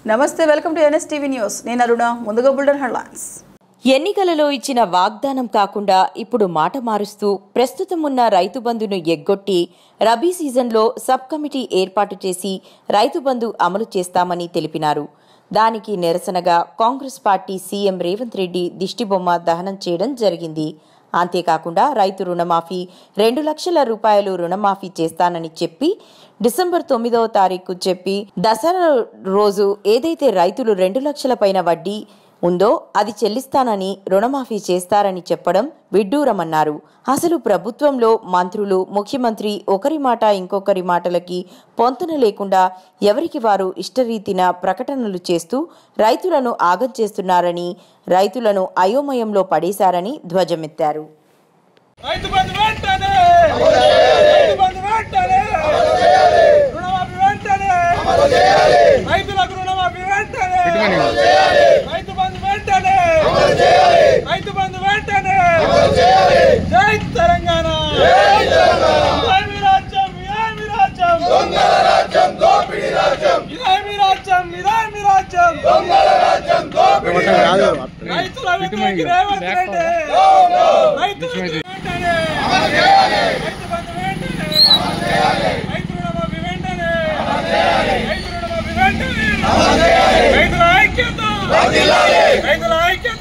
నమస్తే welcome to NSTV news నేను అరుణ ముందుగా బుల్డన్ హెడ్లైన్స్ ఎన్నికలలో ఇచ్చిన వాగ్దానం కాకుండా ఇప్పుడు మాట మారుస్తూ ప్రస్తుతం ఉన్న రైతు బంధును ఎగ్గొట్టి రబీ సీజన్లో సబ్ కమిటీ ఏర్పాటు చేసి రైతు బంధు అమలు చేస్తామని తెలిపినారు దానికి నిరసనగా కాంగ్రెస్ పార్టీ సీఎం రేవంత్ రెడ్డి దిష్టిబొమ్మ దహనం చేయడం జరిగింది అంతేకాకుండా రైతు రుణమాఫీ రెండు లక్షల రూపాయలు రుణమాఫీ చేస్తానని చెప్పి డిసెంబర్ తొమ్మిదవ తారీఖు చెప్పి దసరా రోజు ఏదైతే రైతులు రెండు లక్షల పైన వడ్డీ ఉందో అది చెల్లిస్తానని రుణమాఫీ చేస్తారని చెప్పడం విడ్డూరమన్నారు అసలు ప్రభుత్వంలో మంత్రులు ముఖ్యమంత్రి ఒకరి మాట ఇంకొకరి మాటలకి పొంతన లేకుండా ఎవరికి వారు ఇష్టరీతిన ప్రకటనలు చేస్తూ రైతులను ఆగం చేస్తున్నారని రైతులను అయోమయంలో పడేశారని ధ్వజమెత్తారు రైతు బంధు వెంటనే రైతు బంధు వెంటనే రుణమాఫీ వెంటనే రైతులకు రుణమాఫీ వెంటనే రైతు బంధు వెంటనే రైతు బంధు వెంటనే జై తెలంగాణ ఇదేమి రాజ్యం ఇదేమి రాజ్యం దొంగల రాజ్యం దోపిడీ రాజ్యం ఇదేమి రాజ్యం ఇదేమి రాజ్యం దొంగల రాజ్యం దోపిడీ రాజ్యం రైతుల వ్యతిరేకి రేవంత్ రెడ్డి రైతుల వెంటనే రైతు బంధు వెంటనే రైతు రుణమాఫీ వెంటనే రైతు రుణమాఫీ వెంటనే రైతుల ఐక్యత రైతుల ఐక్యత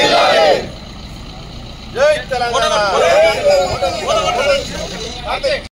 జై తెలంగాణ